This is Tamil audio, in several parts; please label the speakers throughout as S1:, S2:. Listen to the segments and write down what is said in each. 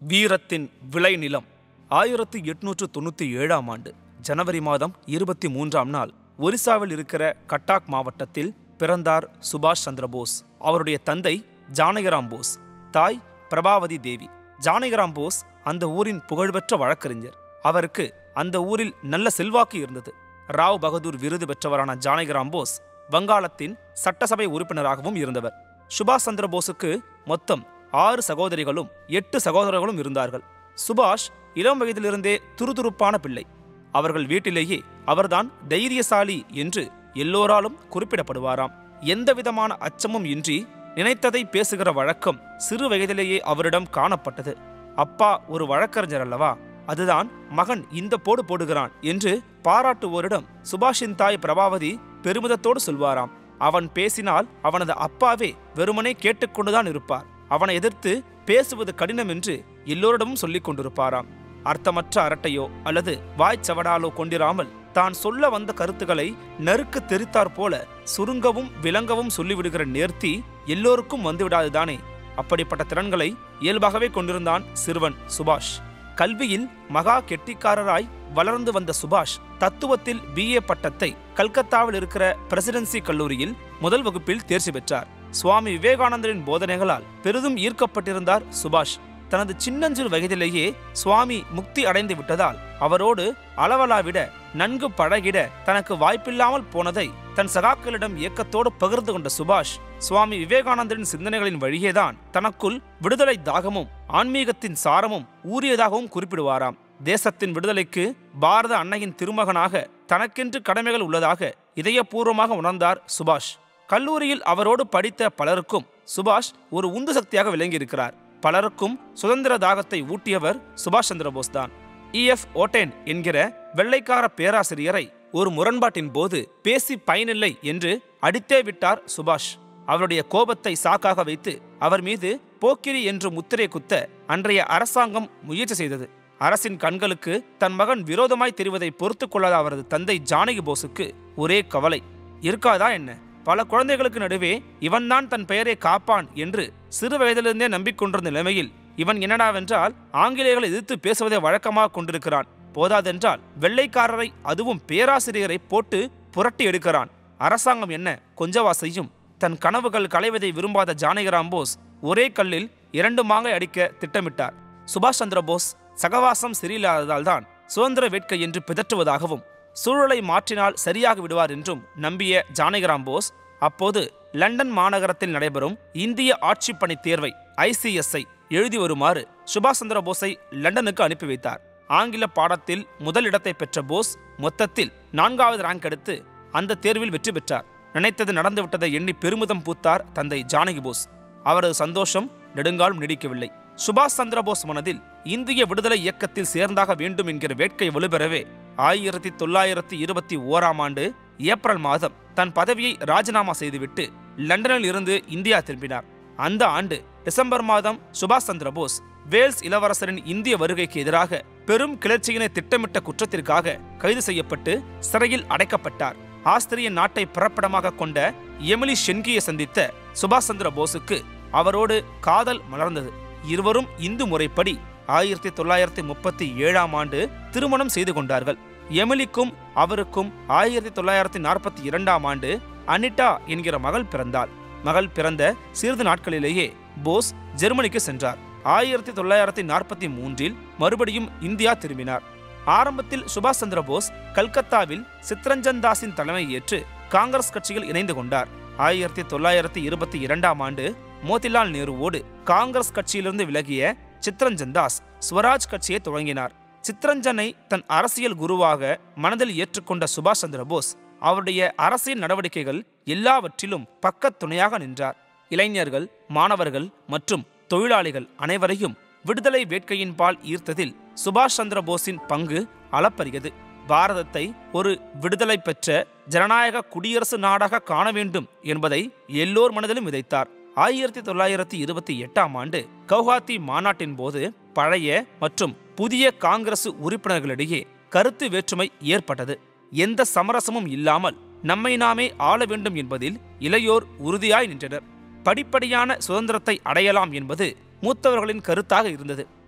S1: வீரத்தின் விளைநிலம் ஆயிரத்தி எட்நூற்று தொண்ணூற்றி ஏழாம் ஆண்டு ஜனவரி மாதம் இருபத்தி மூன்றாம் நாள் ஒரிசாவில் இருக்கிற கட்டாக் மாவட்டத்தில் பிறந்தார் சுபாஷ் சந்திர போஸ் அவருடைய தந்தை ஜானகிராம் போஸ் தாய் பிரபாவதி தேவி ஜானகிராம் போஸ் அந்த ஊரின் புகழ்பெற்ற வழக்கறிஞர் அவருக்கு அந்த ஊரில் நல்ல செல்வாக்கு இருந்தது ராவ் பகதூர் விருது பெற்றவரான ஜானகிராம் போஸ் வங்காளத்தின் சட்டசபை உறுப்பினராகவும் இருந்தவர் சுபாஷ் சந்திர போஸுக்கு மொத்தம் ஆறு சகோதரிகளும் எட்டு சகோதரர்களும் இருந்தார்கள் சுபாஷ் இளம் வயதிலிருந்தே துருதுருப்பான பிள்ளை அவர்கள் வீட்டிலேயே அவர்தான் தைரியசாலி என்று எல்லோராலும் குறிப்பிடப்படுவாராம் எந்தவிதமான அச்சமும் இன்றி நினைத்ததை பேசுகிற வழக்கம் சிறு வயதிலேயே அவரிடம் காணப்பட்டது அப்பா ஒரு வழக்கறிஞர் அல்லவா அதுதான் மகன் இந்த போடு போடுகிறான் என்று பாராட்டுவோரிடம் சுபாஷின் தாய் பிரபாவதி பெருமிதத்தோடு சொல்வாராம் அவன் பேசினால் அவனது அப்பாவே வெறுமனே கேட்டுக்கொண்டுதான் இருப்பார் அவனை எதிர்த்து பேசுவது கடினம் என்று எல்லோரிடமும் சொல்லிக் கொண்டிருப்பாராம் அர்த்தமற்ற அரட்டையோ அல்லது வாய்ச்சவடாலோ கொண்டிராமல் தான் சொல்ல வந்த கருத்துக்களை நறுக்கு தெரித்தாற் போல சுருங்கவும் விளங்கவும் சொல்லிவிடுகிற நேர்த்தி எல்லோருக்கும் வந்துவிடாதுதானே அப்படிப்பட்ட திறன்களை இயல்பாகவே கொண்டிருந்தான் சிறுவன் சுபாஷ் கல்வியில் மகா கெட்டிக்காரராய் வளர்ந்து வந்த சுபாஷ் தத்துவத்தில் பிஏ பட்டத்தை கல்கத்தாவில் இருக்கிற பிரசிடென்சி கல்லூரியில் முதல் வகுப்பில் தேர்ச்சி பெற்றார் சுவாமி விவேகானந்தரின் போதனைகளால் பெரிதும் ஈர்க்கப்பட்டிருந்தார் சுபாஷ் தனது சின்னஞ்சிறு வயதிலேயே சுவாமி முக்தி அடைந்து விட்டதால் அவரோடு அளவலாவிட நன்கு பழகிட தனக்கு வாய்ப்பில்லாமல் போனதை தன் சகாக்களிடம் இயக்கத்தோடு பகிர்ந்து கொண்ட சுபாஷ் சுவாமி விவேகானந்தரின் சிந்தனைகளின் வழியேதான் தனக்குள் விடுதலை தாகமும் ஆன்மீகத்தின் சாரமும் ஊறியதாகவும் குறிப்பிடுவாராம் தேசத்தின் விடுதலைக்கு பாரத அன்னையின் திருமகனாக தனக்கென்று கடமைகள் உள்ளதாக இதயபூர்வமாக உணர்ந்தார் சுபாஷ் கல்லூரியில் அவரோடு படித்த பலருக்கும் சுபாஷ் ஒரு உந்து சக்தியாக விளங்கியிருக்கிறார் பலருக்கும் சுதந்திர தாகத்தை ஊட்டியவர் சுபாஷ் சந்திர போஸ் தான் இஎஃப் ஓட்டேன் என்கிற வெள்ளைக்கார பேராசிரியரை ஒரு முரண்பாட்டின் போது பேசி பயனில்லை என்று அடித்தே விட்டார் சுபாஷ் அவருடைய கோபத்தை சாக்காக வைத்து அவர் மீது போக்கிரி என்று முத்திரை குத்த அன்றைய அரசாங்கம் முயற்சி செய்தது அரசின் கண்களுக்கு தன் மகன் விரோதமாய் தெரிவதை பொறுத்து கொள்ளாத அவரது தந்தை ஜானகி போஸுக்கு ஒரே கவலை இருக்காதா என்ன பல குழந்தைகளுக்கு நடுவே இவன்தான் தன் பெயரை காப்பான் என்று சிறு வயதிலிருந்தே நம்பிக்கொண்டிருந்த நிலைமையில் இவன் என்னடாவென்றால் ஆங்கிலேயர்களை எதிர்த்து பேசுவதை வழக்கமாக கொண்டிருக்கிறான் போதாதென்றால் வெள்ளைக்காரரை அதுவும் பேராசிரியரை போட்டு புரட்டி எடுக்கிறான் அரசாங்கம் என்ன கொஞ்சவா செய்யும் தன் கனவுகள் களைவதை விரும்பாத ஜானகிராம் போஸ் ஒரே கல்லில் இரண்டு மாங்கை அடிக்க திட்டமிட்டார் சுபாஷ் சந்திர போஸ் சகவாசம் சரியில்லாததால் தான் சுதந்திர வேட்கை என்று பிதற்றுவதாகவும் சூழலை மாற்றினால் சரியாக விடுவார் என்றும் நம்பிய ஜானகிராம் போஸ் அப்போது லண்டன் மாநகரத்தில் நடைபெறும் இந்திய ஆட்சிப் பணி தேர்வை ஐசிஎஸ்ஐ எழுதி வருமாறு சுபாஷ் சந்திர போஸை லண்டனுக்கு அனுப்பி வைத்தார் ஆங்கில பாடத்தில் முதல் இடத்தை பெற்ற போஸ் மொத்தத்தில் நான்காவது ரேங்க் எடுத்து அந்த தேர்வில் வெற்றி பெற்றார் நினைத்தது நடந்துவிட்டதை எண்ணி பெருமிதம் பூத்தார் தந்தை ஜானகி போஸ் அவரது சந்தோஷம் நெடுங்காலம் நீடிக்கவில்லை சுபாஷ் சந்திர போஸ் மனதில் இந்திய விடுதலை இயக்கத்தில் சேர்ந்தாக வேண்டும் என்கிற வேட்கை வலுப்பெறவே ஆயிரத்தி தொள்ளாயிரத்தி இருபத்தி ஓராம் ஆண்டு ஏப்ரல் மாதம் தன் பதவியை ராஜினாமா செய்துவிட்டு லண்டனில் இருந்து இந்தியா திரும்பினார் அந்த ஆண்டு டிசம்பர் மாதம் சுபாஷ் சந்திர போஸ் வேல்ஸ் இளவரசரின் இந்திய வருகைக்கு எதிராக பெரும் கிளர்ச்சியினை திட்டமிட்ட குற்றத்திற்காக கைது செய்யப்பட்டு சிறையில் அடைக்கப்பட்டார் ஆஸ்திரிய நாட்டை பிறப்பிடமாக கொண்ட எமிலி ஷென்கியை சந்தித்த சுபாஷ் சந்திர போஸுக்கு அவரோடு காதல் மலர்ந்தது இருவரும் இந்து முறைப்படி ஆயிரத்தி தொள்ளாயிரத்தி முப்பத்தி ஏழாம் ஆண்டு திருமணம் செய்து கொண்டார்கள் எமிலிக்கும் அவருக்கும் ஆயிரத்தி தொள்ளாயிரத்தி நாற்பத்தி இரண்டாம் ஆண்டு அனிட்டா என்கிற மகள் பிறந்தாள் மகள் பிறந்த சிறிது நாட்களிலேயே போஸ் ஜெர்மனிக்கு சென்றார் ஆயிரத்தி தொள்ளாயிரத்தி நாற்பத்தி மூன்றில் மறுபடியும் இந்தியா திரும்பினார் ஆரம்பத்தில் சுபாஷ் சந்திர போஸ் கல்கத்தாவில் சித்ரஞ்சன் தாஸின் தலைமை ஏற்று காங்கிரஸ் கட்சியில் இணைந்து கொண்டார் ஆயிரத்தி தொள்ளாயிரத்தி இருபத்தி இரண்டாம் ஆண்டு மோதிலால் நேருவோடு காங்கிரஸ் கட்சியிலிருந்து விலகிய சித்ரஞ்சன் தாஸ் ஸ்வராஜ் கட்சியை தொடங்கினார் சித்ரஞ்சனை தன் அரசியல் குருவாக மனதில் ஏற்றுக்கொண்ட சுபாஷ் சந்திர போஸ் அவருடைய அரசியல் நடவடிக்கைகள் எல்லாவற்றிலும் பக்கத் துணையாக நின்றார் இளைஞர்கள் மாணவர்கள் மற்றும் தொழிலாளிகள் அனைவரையும் விடுதலை வேட்கையின் பால் ஈர்த்ததில் சுபாஷ் சந்திர போஸின் பங்கு அளப்பரியது பாரதத்தை ஒரு விடுதலை பெற்ற ஜனநாயக குடியரசு நாடாக காண வேண்டும் என்பதை எல்லோர் மனதிலும் விதைத்தார் ஆயிரத்தி தொள்ளாயிரத்தி இருபத்தி எட்டாம் ஆண்டு கவுஹாத்தி மாநாட்டின் போது பழைய மற்றும் புதிய காங்கிரசு உறுப்பினர்களிடையே கருத்து வேற்றுமை ஏற்பட்டது எந்த சமரசமும் இல்லாமல் நம்மை நாமே ஆள வேண்டும் என்பதில் இளையோர் உறுதியாய் நின்றனர் படிப்படியான சுதந்திரத்தை அடையலாம் என்பது மூத்தவர்களின் கருத்தாக இருந்தது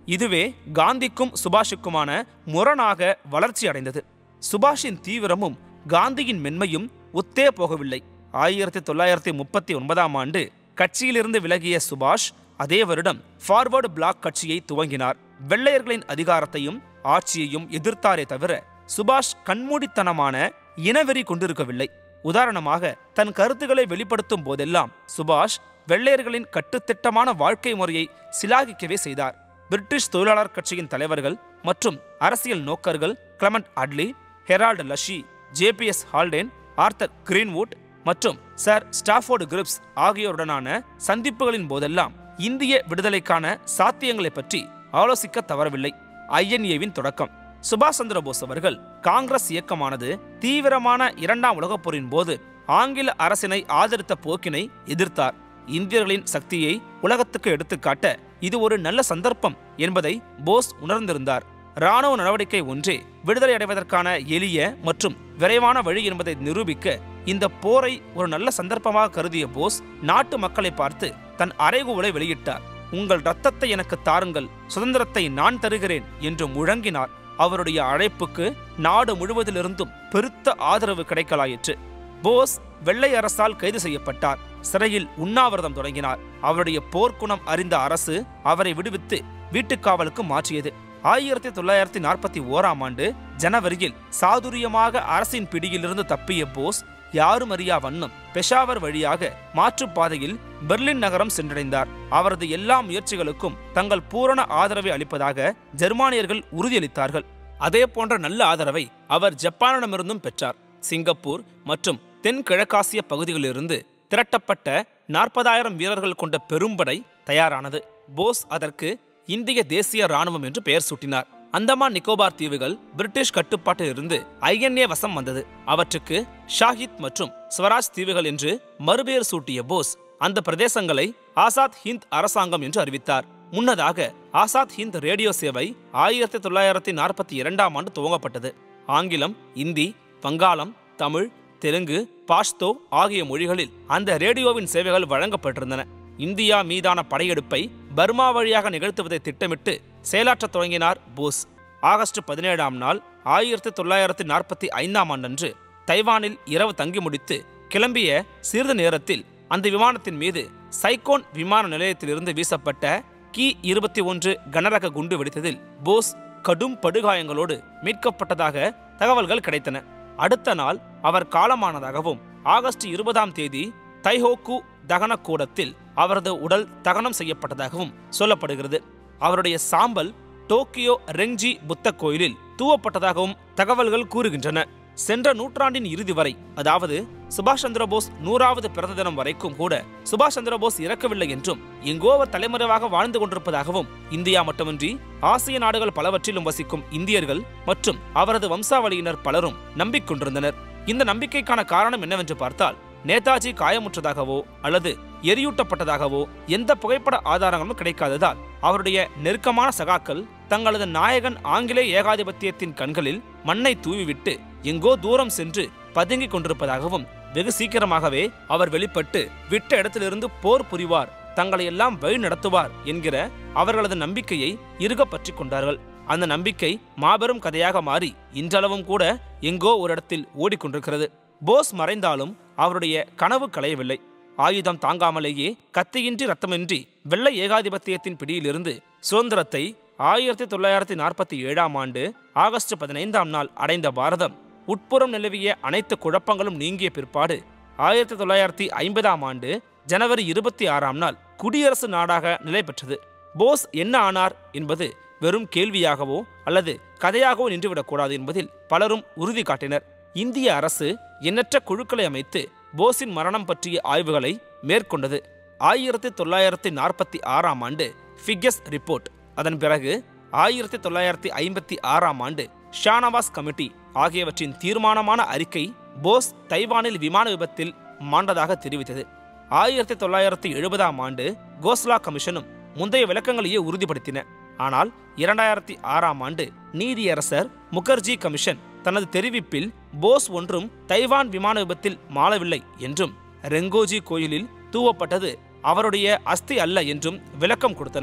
S1: இதுவே காந்திக்கும் சுபாஷுக்குமான முரணாக வளர்ச்சி அடைந்தது சுபாஷின் தீவிரமும் காந்தியின் மென்மையும் ஒத்தே போகவில்லை ஆயிரத்தி தொள்ளாயிரத்தி முப்பத்தி ஒன்பதாம் ஆண்டு கட்சியிலிருந்து விலகிய சுபாஷ் அதே வருடம் ஃபார்வர்டு பிளாக் கட்சியை துவங்கினார் வெள்ளையர்களின் அதிகாரத்தையும் ஆட்சியையும் எதிர்த்தாரே தவிர சுபாஷ் கண்மூடித்தனமான இனவெறி கொண்டிருக்கவில்லை உதாரணமாக தன் கருத்துக்களை வெளிப்படுத்தும் போதெல்லாம் சுபாஷ் வெள்ளையர்களின் கட்டுத்திட்டமான வாழ்க்கை முறையை சிலாகிக்கவே செய்தார் பிரிட்டிஷ் தொழிலாளர் கட்சியின் தலைவர்கள் மற்றும் அரசியல் நோக்கர்கள் Clement Attlee Harold Laski JBS Haldane Arthur Greenwood மற்றும் சர் ஸ்டாஃபோர்டு கிரிப்ஸ் ஆகியோருடனான சந்திப்புகளின் போதெல்லாம் இந்திய விடுதலைக்கான சாத்தியங்களை பற்றி ஆலோசிக்க தவறவில்லை ஐஎன்ஏவின் தொடக்கம் சுபாஷ் சந்திர போஸ் அவர்கள் காங்கிரஸ் இயக்கமானது தீவிரமான இரண்டாம் உலகப் போரின் போது ஆங்கில அரசினை ஆதரித்த போக்கினை எதிர்த்தார் இந்தியர்களின் சக்தியை உலகத்துக்கு எடுத்துக்காட்ட இது ஒரு நல்ல சந்தர்ப்பம் என்பதை போஸ் உணர்ந்திருந்தார் இராணுவ நடவடிக்கை ஒன்றே விடுதலை அடைவதற்கான எளிய மற்றும் விரைவான வழி என்பதை நிரூபிக்க இந்த போரை ஒரு நல்ல சந்தர்ப்பமாக கருதிய போஸ் நாட்டு மக்களை பார்த்து தன் அறைகூவலை வெளியிட்டார் உங்கள் ரத்தத்தை எனக்கு தாருங்கள் சுதந்திரத்தை நான் தருகிறேன் என்று முழங்கினார் அவருடைய அழைப்புக்கு நாடு முழுவதிலிருந்தும் பெருத்த ஆதரவு கிடைக்கலாயிற்று போஸ் வெள்ளை அரசால் கைது செய்யப்பட்டார் சிறையில் உண்ணாவிரதம் தொடங்கினார் அவருடைய போர்க்குணம் அறிந்த அரசு அவரை விடுவித்து வீட்டுக்காவலுக்கு மாற்றியது ஆயிரத்தி தொள்ளாயிரத்தி நாற்பத்தி ஓராம் ஆண்டு ஜனவரியில் சாதுரியமாக அரசின் பிடியிலிருந்து தப்பிய போஸ் யாரும் அறியா வண்ணம் பெஷாவர் வழியாக மாற்றுப்பாதையில் பெர்லின் நகரம் சென்றடைந்தார் அவரது எல்லா முயற்சிகளுக்கும் தங்கள் பூரண ஆதரவை அளிப்பதாக ஜெர்மானியர்கள் உறுதியளித்தார்கள் அதே போன்ற நல்ல ஆதரவை அவர் ஜப்பானிடமிருந்தும் பெற்றார் சிங்கப்பூர் மற்றும் தென்கிழக்காசிய பகுதிகளிலிருந்து திரட்டப்பட்ட நாற்பதாயிரம் வீரர்கள் கொண்ட பெரும்படை தயாரானது போஸ் அதற்கு இந்திய தேசிய ராணுவம் என்று பெயர் சூட்டினார் அந்தமான் நிக்கோபார் தீவுகள் பிரிட்டிஷ் கட்டுப்பாட்டில் இருந்து ஐஎன்ஏ வசம் வந்தது அவற்றுக்கு ஷாஹித் மற்றும் ஸ்வராஜ் தீவுகள் என்று மறுபெயர் சூட்டிய போஸ் அந்த பிரதேசங்களை ஆசாத் ஹிந்த் அரசாங்கம் என்று அறிவித்தார் முன்னதாக ஆசாத் ஹிந்த் ரேடியோ சேவை ஆயிரத்தி தொள்ளாயிரத்தி நாற்பத்தி இரண்டாம் ஆண்டு துவங்கப்பட்டது ஆங்கிலம் இந்தி வங்காளம் தமிழ் தெலுங்கு பாஷ்தோ ஆகிய மொழிகளில் அந்த ரேடியோவின் சேவைகள் வழங்கப்பட்டிருந்தன இந்தியா மீதான படையெடுப்பை பர்மா வழியாக நிகழ்த்துவதை திட்டமிட்டு செயலாற்றத் தொடங்கினார் போஸ் ஆகஸ்ட் பதினேழாம் நாள் ஆயிரத்தி தொள்ளாயிரத்தி நாற்பத்தி ஐந்தாம் ஆண்டன்று தைவானில் இரவு தங்கி முடித்து கிளம்பிய சிறிது நேரத்தில் அந்த விமானத்தின் மீது சைகோன் விமான நிலையத்திலிருந்து வீசப்பட்ட கி இருபத்தி ஒன்று கனரக குண்டு வெடித்ததில் போஸ் கடும் படுகாயங்களோடு மீட்கப்பட்டதாக தகவல்கள் கிடைத்தன அடுத்த நாள் அவர் காலமானதாகவும் ஆகஸ்ட் இருபதாம் தேதி தைஹோக்கு தகன கூடத்தில் அவரது உடல் தகனம் செய்யப்பட்டதாகவும் சொல்லப்படுகிறது அவருடைய சாம்பல் டோக்கியோ ரெங்ஜி புத்த கோயிலில் தூவப்பட்டதாகவும் தகவல்கள் கூறுகின்றன சென்ற நூற்றாண்டின் இறுதி வரை அதாவது சுபாஷ் சந்திர போஸ் நூறாவது பிறந்த தினம் வரைக்கும் கூட சுபாஷ் சந்திர போஸ் இறக்கவில்லை என்றும் எங்கோ அவர் தலைமறைவாக வாழ்ந்து கொண்டிருப்பதாகவும் இந்தியா மட்டுமின்றி ஆசிய நாடுகள் பலவற்றிலும் வசிக்கும் இந்தியர்கள் மற்றும் அவரது வம்சாவளியினர் பலரும் நம்பிக்கொண்டிருந்தனர் இந்த நம்பிக்கைக்கான காரணம் என்னவென்று பார்த்தால் நேதாஜி காயமுற்றதாகவோ அல்லது எரியூட்டப்பட்டதாகவோ எந்த புகைப்பட ஆதாரங்களும் கிடைக்காததால் அவருடைய நெருக்கமான சகாக்கள் தங்களது நாயகன் ஆங்கிலேய ஏகாதிபத்தியத்தின் கண்களில் மண்ணை தூவிவிட்டு எங்கோ தூரம் சென்று பதுங்கிக் கொண்டிருப்பதாகவும் வெகு சீக்கிரமாகவே அவர் வெளிப்பட்டு விட்ட இடத்திலிருந்து போர் புரிவார் தங்களை எல்லாம் வழி நடத்துவார் என்கிற அவர்களது நம்பிக்கையை இறுக பற்றி கொண்டார்கள் அந்த நம்பிக்கை மாபெரும் கதையாக மாறி இன்றளவும் கூட எங்கோ ஒரு இடத்தில் ஓடிக்கொண்டிருக்கிறது போஸ் மறைந்தாலும் அவருடைய கனவு களையவில்லை ஆயுதம் தாங்காமலேயே கத்தியின்றி ரத்தமின்றி வெள்ளை ஏகாதிபத்தியத்தின் பிடியிலிருந்து சுதந்திரத்தை ஆயிரத்தி தொள்ளாயிரத்தி நாற்பத்தி ஏழாம் ஆண்டு ஆகஸ்ட் பதினைந்தாம் நாள் அடைந்த பாரதம் உட்புறம் நிலவிய அனைத்து குழப்பங்களும் நீங்கிய பிற்பாடு ஆயிரத்தி தொள்ளாயிரத்தி ஐம்பதாம் ஆண்டு ஜனவரி இருபத்தி ஆறாம் நாள் குடியரசு நாடாக நிலை பெற்றது போஸ் என்ன ஆனார் என்பது வெறும் கேள்வியாகவோ அல்லது கதையாகவோ நின்றுவிடக்கூடாது என்பதில் பலரும் உறுதி காட்டினர் இந்திய அரசு எண்ணற்ற குழுக்களை அமைத்து போஸின் மரணம் பற்றிய ஆய்வுகளை மேற்கொண்டது ஆயிரத்தி தொள்ளாயிரத்தி நாற்பத்தி ஆறாம் ஆண்டு ஃபிகஸ் ரிப்போர்ட் அதன் பிறகு ஆயிரத்தி தொள்ளாயிரத்தி ஐம்பத்தி ஆறாம் ஆண்டு ஷானவாஸ் கமிட்டி ஆகியவற்றின் தீர்மானமான அறிக்கை போஸ் தைவானில் விமான விபத்தில் மாண்டதாக தெரிவித்தது ஆயிரத்தி தொள்ளாயிரத்தி எழுபதாம் ஆண்டு கோஸ்லா கமிஷனும் முந்தைய விளக்கங்களையே உறுதிப்படுத்தின ஆனால் இரண்டாயிரத்தி ஆறாம் ஆண்டு நீதியரசர் முகர்ஜி கமிஷன் தனது தெரிவிப்பில் போஸ் ஒன்றும் தைவான் விமான விபத்தில் மாளவில்லை என்றும் ரெங்கோஜி கோயிலில் தூவப்பட்டது அவருடைய அஸ்தி அல்ல என்றும் விளக்கம் கொடுத்தன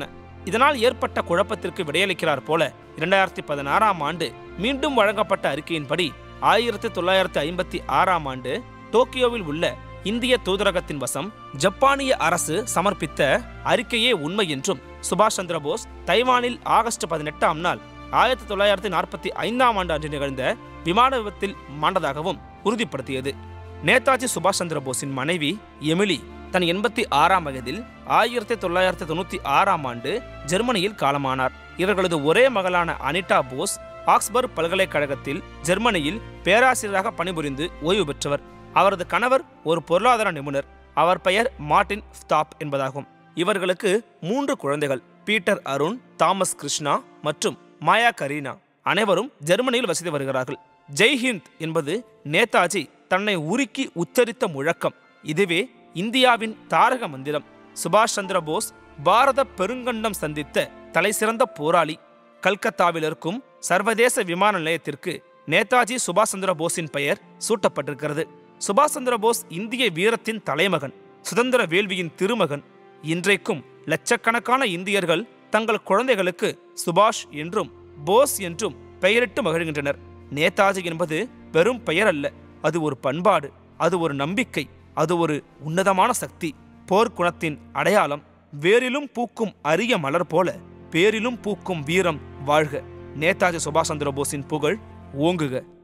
S1: இதனால் ஏற்பட்ட குழப்பத்திற்கு விடையளிக்கிறார் போல இரண்டாயிரத்தி பதினாறாம் ஆண்டு மீண்டும் வழங்கப்பட்ட அறிக்கையின்படி ஆயிரத்தி தொள்ளாயிரத்தி ஐம்பத்தி ஆறாம் ஆண்டு டோக்கியோவில் உள்ள இந்திய தூதரகத்தின் வசம் ஜப்பானிய அரசு சமர்ப்பித்த அறிக்கையே உண்மை என்றும் சுபாஷ் சந்திர போஸ் தைவானில் ஆகஸ்ட் பதினெட்டாம் நாள் ஆயிரத்தி தொள்ளாயிரத்தி நாற்பத்தி ஐந்தாம் ஆண்டு அன்று நிகழ்ந்த விமான விபத்தில் மாண்டதாகவும் உறுதிப்படுத்தியது நேதாஜி சுபாஷ் சந்திர போஸின் மனைவி எமிலி தன் எண்பத்தி ஆறாம் வயதில் ஆயிரத்தி தொள்ளாயிரத்தி தொண்ணூற்றி ஆறாம் ஆண்டு ஜெர்மனியில் காலமானார் இவர்களது ஒரே மகளான அனிதா போஸ் ஆக்ஸ்பர்க் பல்கலைக்கழகத்தில் ஜெர்மனியில் பேராசிரியராக பணிபுரிந்து ஓய்வு பெற்றவர் அவரது கணவர் ஒரு பொருளாதார நிபுணர் அவர் பெயர் மார்டின் ஸ்தாப் என்பதாகும் இவர்களுக்கு மூன்று குழந்தைகள் பீட்டர் அருண் தாமஸ் கிருஷ்ணா மற்றும் மாயா கரீனா அனைவரும் ஜெர்மனியில் வசித்து வருகிறார்கள் ஜெய்ஹிந்த் என்பது நேதாஜி தன்னை உருக்கி உச்சரித்த முழக்கம் இதுவே இந்தியாவின் தாரக மந்திரம் சுபாஷ் சந்திர போஸ் பாரத பெருங்கண்டம் சந்தித்த தலைசிறந்த போராளி கல்கத்தாவில் இருக்கும் சர்வதேச விமான நிலையத்திற்கு நேதாஜி சுபாஷ் சந்திர போஸின் பெயர் சூட்டப்பட்டிருக்கிறது சுபாஷ் சந்திர போஸ் இந்திய வீரத்தின் தலைமகன் சுதந்திர வேள்வியின் திருமகன் இன்றைக்கும் லட்சக்கணக்கான இந்தியர்கள் தங்கள் குழந்தைகளுக்கு சுபாஷ் என்றும் போஸ் என்றும் பெயரிட்டு மகிழ்கின்றனர் நேதாஜி என்பது வெறும் பெயர் அல்ல அது ஒரு பண்பாடு அது ஒரு நம்பிக்கை அது ஒரு உன்னதமான சக்தி போர்க்குணத்தின் அடையாளம் வேரிலும் பூக்கும் அரிய மலர் போல பேரிலும் பூக்கும் வீரம் வாழ்க நேதாஜி சுபாஷ் சந்திர போஸின் புகழ் ஓங்குக